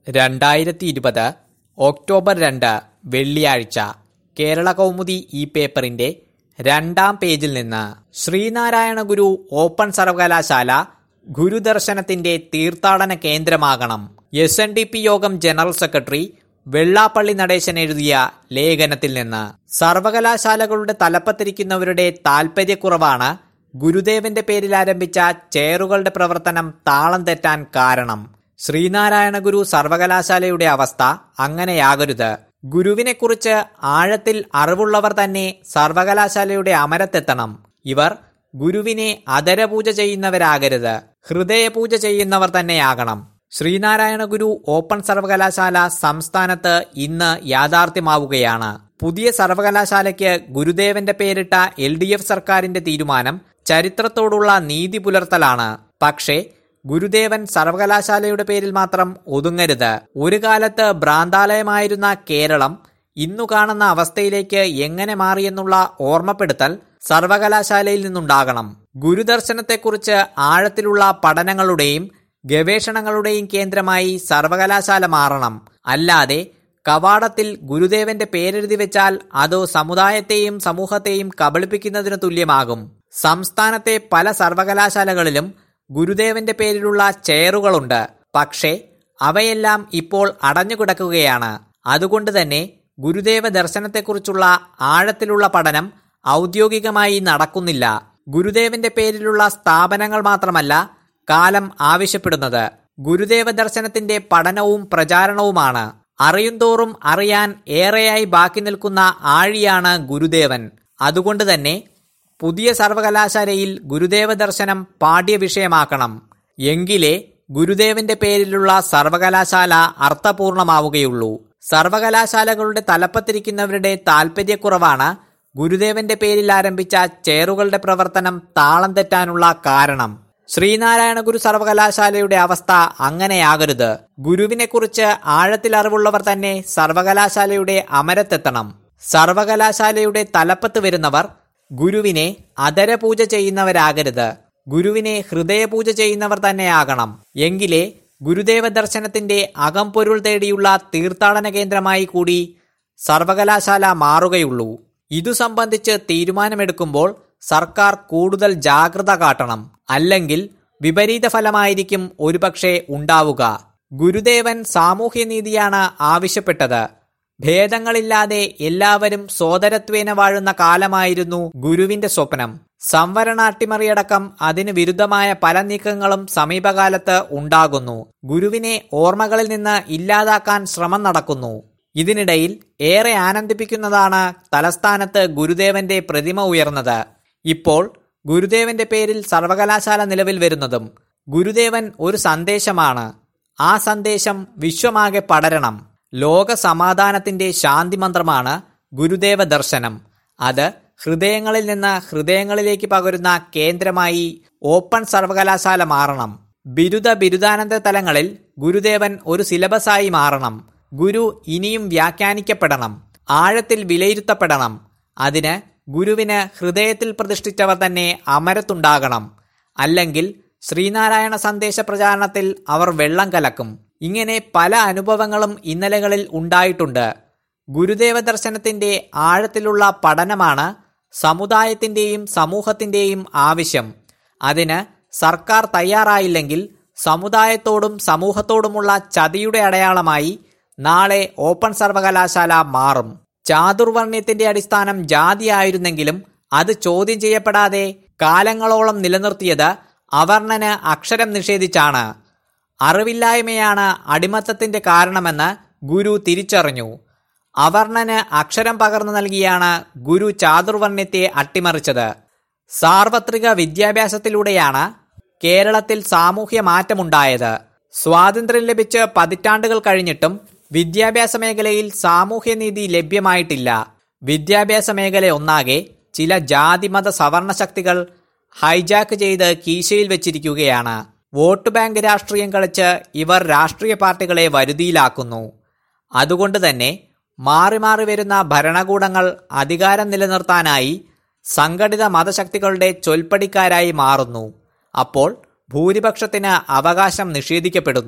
രണ്ടായിരത്തി ഇരുപത് ഒക്ടോബർ രണ്ട് വെള്ളിയാഴ്ച കേരള കൗമുദി ഈ പേപ്പറിന്റെ രണ്ടാം പേജിൽ നിന്ന് ശ്രീനാരായണ ഗുരു ഓപ്പൺ സർവകലാശാല ഗുരുദർശനത്തിന്റെ തീർത്ഥാടന കേന്ദ്രമാകണം S N D P Yogam general secretary Vellappally Natesan എഴുതിയ ലേഖനത്തിൽ നിന്ന് സർവകലാശാലകളുടെ തലപ്പത്തിരിക്കുന്നവരുടെ താൽപര്യക്കുറവാണ് ഗുരുദേവന്റെ പേരിൽ ആരംഭിച്ച ചെയറുകളുടെ പ്രവർത്തനം താളം തെറ്റാൻ കാരണം ശ്രീനാരായണ ഗുരു സർവകലാശാലയുടെ അവസ്ഥ അങ്ങനെയാകരുത് ഗുരുവിനെക്കുറിച്ച് ആഴത്തിൽ അറിവുള്ളവർ തന്നെ സർവകലാശാലയുടെ അമരത്തെത്തണം ഇവർ ഗുരുവിനെ അതരപൂജ ചെയ്യുന്നവരാകരുത് ഹൃദയപൂജ ചെയ്യുന്നവർ തന്നെയാകണം ശ്രീനാരായണ ഗുരു ഓപ്പൺ സർവകലാശാല സംസ്ഥാനത്ത് ഇന്ന് യാഥാർത്ഥ്യമാവുകയാണ് പുതിയ സർവകലാശാലയ്ക്ക് ഗുരുദേവന്റെ പേരിട്ട എൽ ഡി എഫ് സർക്കാരിന്റെ തീരുമാനം ചരിത്രത്തോടുള്ള നീതി പുലർത്തലാണ് പക്ഷേ ഗുരുദേവൻ സർവകലാശാലയുടെ പേരിൽ മാത്രം ഒതുങ്ങരുത് ഒരു കാലത്ത് ഭ്രാന്താലയമായിരുന്ന കേരളം ഇന്നു കാണുന്ന അവസ്ഥയിലേക്ക് എങ്ങനെ മാറിയെന്നുള്ള ഓർമ്മപ്പെടുത്തൽ സർവകലാശാലയിൽ നിന്നുണ്ടാകണം ഗുരുദർശനത്തെക്കുറിച്ച് ആഴത്തിലുള്ള പഠനങ്ങളുടെയും ഗവേഷണങ്ങളുടെയും കേന്ദ്രമായി സർവകലാശാല മാറണം അല്ലാതെ കവാടത്തിൽ ഗുരുദേവന്റെ പേരെഴുതി വെച്ചാൽ അത് സമുദായത്തെയും സമൂഹത്തെയും കബളിപ്പിക്കുന്നതിന് തുല്യമാകും സംസ്ഥാനത്തെ പല സർവകലാശാലകളിലും ഗുരുദേവന്റെ പേരിലുള്ള ചെയറുകളുണ്ട് പക്ഷേ അവയെല്ലാം ഇപ്പോൾ അടഞ്ഞുകിടക്കുകയാണ് അതുകൊണ്ട് തന്നെ ഗുരുദേവ ദർശനത്തെക്കുറിച്ചുള്ള ആഴത്തിലുള്ള പഠനം ഔദ്യോഗികമായി നടക്കുന്നില്ല ഗുരുദേവന്റെ പേരിലുള്ള സ്ഥാപനങ്ങൾ മാത്രമല്ല കാലം ആവശ്യപ്പെടുന്നത് ഗുരുദേവ ദർശനത്തിന്റെ പഠനവും പ്രചാരണവുമാണ് അറിയുന്തോറും അറിയാൻ ഏറെയായി ബാക്കി നിൽക്കുന്ന ആഴിയാണ് ഗുരുദേവൻ അതുകൊണ്ട് തന്നെ പുതിയ സർവകലാശാലയിൽ ഗുരുദേവ ദർശനം പാഠ്യവിഷയമാക്കണം എങ്കിലേ ഗുരുദേവന്റെ പേരിലുള്ള സർവകലാശാല അർത്ഥപൂർണമാവുകയുള്ളൂ സർവകലാശാലകളുടെ തലപ്പത്തിരിക്കുന്നവരുടെ താൽപര്യക്കുറവാണ് ഗുരുദേവന്റെ പേരിൽ ആരംഭിച്ച ചെയറുകളുടെ പ്രവർത്തനം താളം തെറ്റാനുള്ള കാരണം ശ്രീനാരായണ ഗുരു സർവകലാശാലയുടെ അവസ്ഥ അങ്ങനെയാകരുത് ഗുരുവിനെക്കുറിച്ച് ആഴത്തിൽ അറിവുള്ളവർ തന്നെ സർവകലാശാലയുടെ അമരത്തെത്തണം സർവകലാശാലയുടെ തലപ്പത്ത് വരുന്നവർ ഗുരുവിനെ അതരപൂജ ചെയ്യുന്നവരാകരുത് ഗുരുവിനെ ഹൃദയപൂജ ചെയ്യുന്നവർ തന്നെയാകണം എങ്കിലേ ഗുരുദേവ ദർശനത്തിന്റെ അകംപൊരുൾ തേടിയുള്ള തീർത്ഥാടന കേന്ദ്രമായി കൂടി സർവകലാശാല മാറുകയുള്ളൂ ഇതു സംബന്ധിച്ച് തീരുമാനമെടുക്കുമ്പോൾ സർക്കാർ കൂടുതൽ ജാഗ്രത കാട്ടണം അല്ലെങ്കിൽ വിപരീത ഫലമായിരിക്കും ഒരുപക്ഷെ ഉണ്ടാവുക ഗുരുദേവൻ സാമൂഹ്യനീതിയാണ് ആവശ്യപ്പെട്ടത് ഭേദങ്ങളില്ലാതെ എല്ലാവരും സോദരത്വേന വാഴുന്ന കാലമായിരുന്നു ഗുരുവിന്റെ സ്വപ്നം സംവരണ അട്ടിമറിയടക്കം അതിന് വിരുദ്ധമായ പല നീക്കങ്ങളും സമീപകാലത്ത് ഉണ്ടാകുന്നു ഗുരുവിനെ ഓർമ്മകളിൽ നിന്ന് ഇല്ലാതാക്കാൻ ശ്രമം നടക്കുന്നു ഇതിനിടയിൽ ഏറെ ആനന്ദിപ്പിക്കുന്നതാണ് തലസ്ഥാനത്ത് ഗുരുദേവന്റെ പ്രതിമ ഉയർന്നത് ഇപ്പോൾ ഗുരുദേവന്റെ പേരിൽ സർവകലാശാല നിലവിൽ വരുന്നതും ഗുരുദേവൻ ഒരു സന്ദേശമാണ് ആ സന്ദേശം വിശ്വമാകെ പടരണം ലോക സമാധാനത്തിന്റെ ശാന്തി മന്ത്രമാണ് ഗുരുദേവ ദർശനം അത് ഹൃദയങ്ങളിൽ നിന്ന് ഹൃദയങ്ങളിലേക്ക് പകരുന്ന കേന്ദ്രമായി ഓപ്പൺ സർവകലാശാല മാറണം ബിരുദ ബിരുദാനന്ദ തലങ്ങളിൽ ഗുരുദേവൻ ഒരു സിലബസായി മാറണം ഗുരു ഇനിയും വ്യാഖ്യാനിക്കപ്പെടണം ആഴത്തിൽ വിലയിരുത്തപ്പെടണം അതിന് ഗുരുവിന് ഹൃദയത്തിൽ പ്രതിഷ്ഠിച്ചവർ തന്നെ അമരത്തുണ്ടാകണം അല്ലെങ്കിൽ ശ്രീനാരായണ സന്ദേശ പ്രചാരണത്തിൽ അവർ വെള്ളം കലക്കും ഇങ്ങനെ പല അനുഭവങ്ങളും ഇന്നലകളിൽ ഉണ്ടായിട്ടുണ്ട് ഗുരുദേവ ദർശനത്തിന്റെ ആഴത്തിലുള്ള പഠനമാണ് സമുദായത്തിന്റെയും സമൂഹത്തിന്റെയും ആവശ്യം അതിന് സർക്കാർ തയ്യാറായില്ലെങ്കിൽ സമുദായത്തോടും സമൂഹത്തോടുമുള്ള ചതിയുടെ അടയാളമായി നാളെ ഓപ്പൺ സർവകലാശാല മാറും ചാതുർവർണ്ണ്യത്തിന്റെ അടിസ്ഥാനം ജാതി ആയിരുന്നെങ്കിലും അത് ചോദ്യം ചെയ്യപ്പെടാതെ കാലങ്ങളോളം നിലനിർത്തിയത് അവർണന് അക്ഷരം നിഷേധിച്ചാണ് അറിവില്ലായ്മയാണ് അടിമത്തത്തിന്റെ കാരണമെന്ന് ഗുരു തിരിച്ചറിഞ്ഞു അവർണന് അക്ഷരം പകർന്നു നൽകിയാണ് ഗുരു ചാതുർവർണ്ണ്യത്തെ അട്ടിമറിച്ചത് സാർവത്രിക വിദ്യാഭ്യാസത്തിലൂടെയാണ് കേരളത്തിൽ സാമൂഹ്യ മാറ്റമുണ്ടായത് സ്വാതന്ത്ര്യം ലഭിച്ച് പതിറ്റാണ്ടുകൾ കഴിഞ്ഞിട്ടും വിദ്യാഭ്യാസ മേഖലയിൽ സാമൂഹ്യനീതി ലഭ്യമായിട്ടില്ല വിദ്യാഭ്യാസ മേഖല ഒന്നാകെ ചില ജാതിമത സവർണ ശക്തികൾ ഹൈജാക്ക് ചെയ്ത് കീശയിൽ വെച്ചിരിക്കുകയാണ് വോട്ട് ബാങ്ക് രാഷ്ട്രീയം കളിച്ച് ഇവർ രാഷ്ട്രീയ പാർട്ടികളെ വരുതിയിലാക്കുന്നു അതുകൊണ്ട് തന്നെ മാറി മാറി വരുന്ന ഭരണകൂടങ്ങൾ അധികാരം നിലനിർത്താനായി സംഘടിത മതശക്തികളുടെ ചൊൽപ്പടിക്കാരായി മാറുന്നു അപ്പോൾ ഭൂരിപക്ഷത്തിന് അവകാശം നിഷേധിക്കപ്പെടുന്നു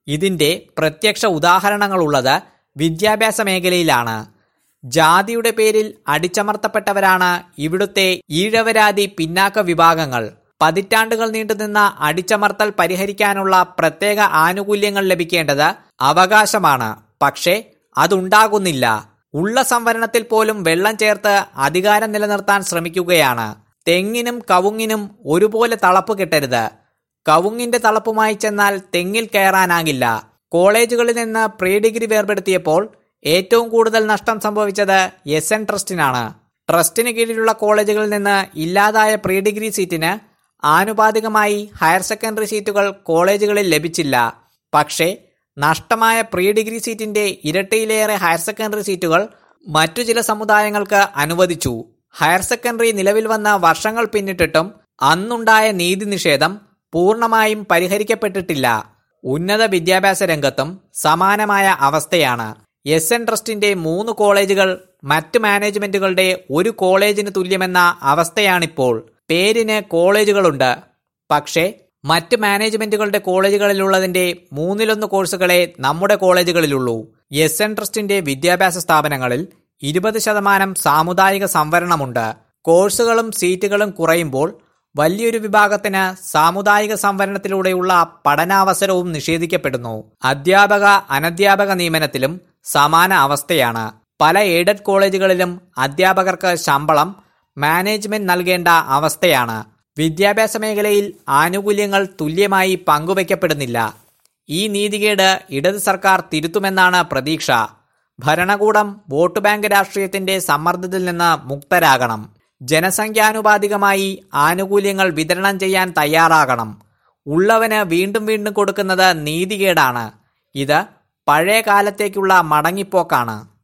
ഇതിന്റെ പ്രത്യക്ഷ ഉദാഹരണങ്ങളുള്ളത് വിദ്യാഭ്യാസ മേഖലയിലാണ് ജാതിയുടെ പേരിൽ അടിച്ചമർത്തപ്പെട്ടവരാണ് ഇവിടുത്തെ ഈഴവരാതി പിന്നാക്ക വിഭാഗങ്ങൾ പതിറ്റാണ്ടുകൾ നീണ്ടുനിന്ന അടിച്ചമർത്തൽ പരിഹരിക്കാനുള്ള പ്രത്യേക ആനുകൂല്യങ്ങൾ ലഭിക്കേണ്ടത് അവകാശമാണ് പക്ഷേ അതുണ്ടാകുന്നില്ല ഉള്ള സംവരണത്തിൽ പോലും വെള്ളം ചേർത്ത് അധികാരം നിലനിർത്താൻ ശ്രമിക്കുകയാണ് തെങ്ങിനും കവുങ്ങിനും ഒരുപോലെ തളപ്പ് കിട്ടരുത് കവുങ്ങിന്റെ തളപ്പുമായി ചെന്നാൽ തെങ്ങിൽ കയറാനാകില്ല കോളേജുകളിൽ നിന്ന് പ്രീ ഡിഗ്രി വേർപെടുത്തിയപ്പോൾ ഏറ്റവും കൂടുതൽ നഷ്ടം സംഭവിച്ചത് എസ് എൻ ട്രസ്റ്റിനാണ് ട്രസ്റ്റിന് കീഴിലുള്ള കോളേജുകളിൽ നിന്ന് ഇല്ലാതായ പ്രീ ഡിഗ്രി സീറ്റിന് ആനുപാതികമായി ഹയർ സെക്കൻഡറി സീറ്റുകൾ കോളേജുകളിൽ ലഭിച്ചില്ല പക്ഷേ നഷ്ടമായ പ്രീ ഡിഗ്രി സീറ്റിന്റെ ഇരട്ടിയിലേറെ ഹയർ സെക്കൻഡറി സീറ്റുകൾ മറ്റു ചില സമുദായങ്ങൾക്ക് അനുവദിച്ചു ഹയർ സെക്കൻഡറി നിലവിൽ വന്ന വർഷങ്ങൾ പിന്നിട്ടിട്ടും അന്നുണ്ടായ നീതി നിഷേധം പൂർണ്ണമായും പരിഹരിക്കപ്പെട്ടിട്ടില്ല ഉന്നത വിദ്യാഭ്യാസ രംഗത്തും സമാനമായ അവസ്ഥയാണ് എസ് എൻ ട്രസ്റ്റിന്റെ മൂന്ന് കോളേജുകൾ മറ്റ് മാനേജ്മെന്റുകളുടെ ഒരു കോളേജിന് തുല്യമെന്ന അവസ്ഥയാണിപ്പോൾ പേരിന് കോളേജുകളുണ്ട് പക്ഷേ മറ്റ് മാനേജ്മെന്റുകളുടെ കോളേജുകളിലുള്ളതിന്റെ മൂന്നിലൊന്ന് കോഴ്സുകളെ നമ്മുടെ കോളേജുകളിലുള്ളൂ എസ് എൻ ട്രസ്റ്റിന്റെ വിദ്യാഭ്യാസ സ്ഥാപനങ്ങളിൽ ഇരുപത് ശതമാനം സാമുദായിക സംവരണമുണ്ട് കോഴ്സുകളും സീറ്റുകളും കുറയുമ്പോൾ വലിയൊരു വിഭാഗത്തിന് സാമുദായിക സംവരണത്തിലൂടെയുള്ള പഠനാവസരവും നിഷേധിക്കപ്പെടുന്നു അധ്യാപക അനധ്യാപക നിയമനത്തിലും സമാന അവസ്ഥയാണ് പല എയ്ഡഡ് കോളേജുകളിലും അധ്യാപകർക്ക് ശമ്പളം മാനേജ്മെന്റ് നൽകേണ്ട അവസ്ഥയാണ് വിദ്യാഭ്യാസ മേഖലയിൽ ആനുകൂല്യങ്ങൾ തുല്യമായി പങ്കുവയ്ക്കപ്പെടുന്നില്ല ഈ നീതികേട് ഇടത് സർക്കാർ തിരുത്തുമെന്നാണ് പ്രതീക്ഷ ഭരണകൂടം വോട്ട് ബാങ്ക് രാഷ്ട്രീയത്തിന്റെ സമ്മർദ്ദത്തിൽ നിന്ന് മുക്തരാകണം ജനസംഖ്യാനുപാതികമായി ആനുകൂല്യങ്ങൾ വിതരണം ചെയ്യാൻ തയ്യാറാകണം ഉള്ളവന് വീണ്ടും വീണ്ടും കൊടുക്കുന്നത് നീതികേടാണ് ഇത് പഴയ കാലത്തേക്കുള്ള മടങ്ങിപ്പോക്കാണ്